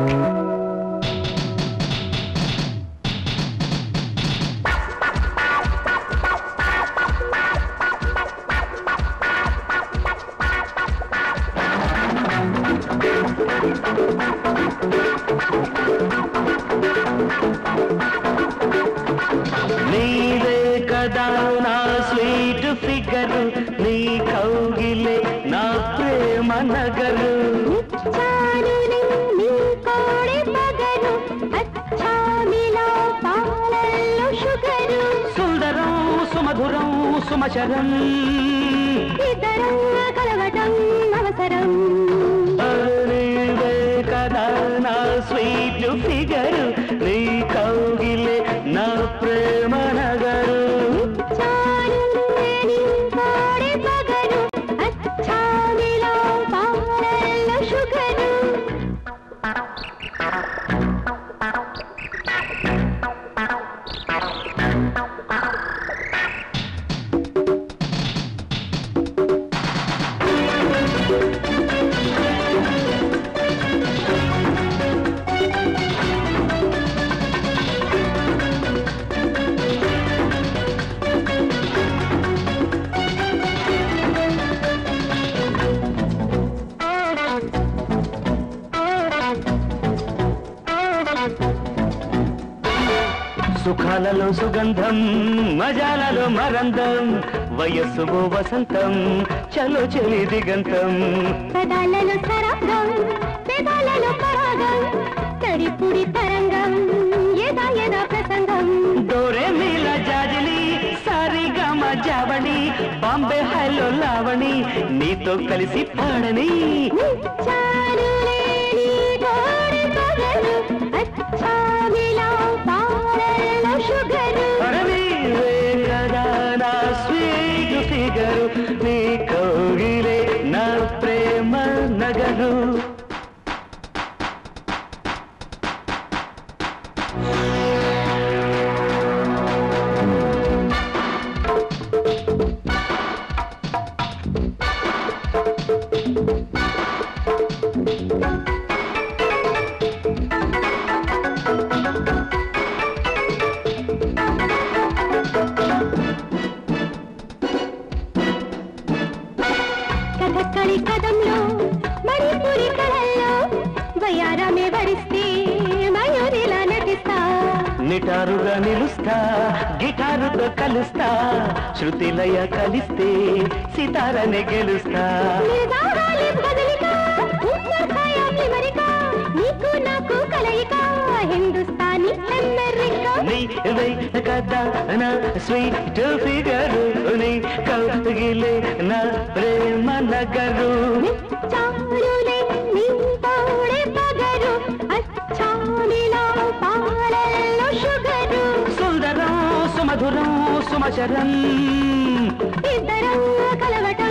నీవే కదా నా స్వీట్ ఫిగరు నీ కౌగిలే నా ప్రేమ నగరు చాలులే నీ కోడి పగరు అచ్చా మిలా పాలల్లో షుగరు సుందరం సుమధురం సుమచరం ఇద్దరం కలవటం అవసరం నీవే కదా నా స్వీట్ ఫిగరు నీ కౌగిలే నా ప్రేమ నగరు చాలులే నీ కోడి పగరు అచ్చా మిలా పాలల్లో షుగరు సుఖాలలో సుగంధం మజాలలో మరందం వయస్సులో వసంతం చలో చెలి దిగంతం పదాలలో సరాగం పెదాలలో పరాగం తడిపుడి తరంగం యదా యదా ప్రసంగం డోరే మీల జాజలి సారిగా జావళి బాంబే హైలో లావణి నీతో కలిసి పాడని చాలులే నీ కోడి పగలు అచ్చా మిలా పాలల్లో షుగరు అరవీవే కదా నా స్వీట్ ఫిగరు నీ కౌగిలే నా ప్రేమ నగరు కథకళి కథంలో మణిపురి కళల్లో వయారమే వరిస్తే మయూరిలా నటిస్తా నిటారుగా నిలుస్తా గిటారుతో కలుస్తా శృతిలయ కలిస్తే సితారనే గెలుస్తా నిదారాలి బదలిక ఉత్తర్ ఖయాం లిమరిక నీకు నాకు కలయిక హిందుస్థానీ అమెరికా నీ వై కదా నా స్వీట్ ఫిగరు నీ కౌగిలే నా ప్రేమ నగరు చారులే నీ తోడే పగరు అచ్చామిలా పాలల్లో షుగరు సుందరం సుమధురం సుమచరం ఇద్దరం కలవటం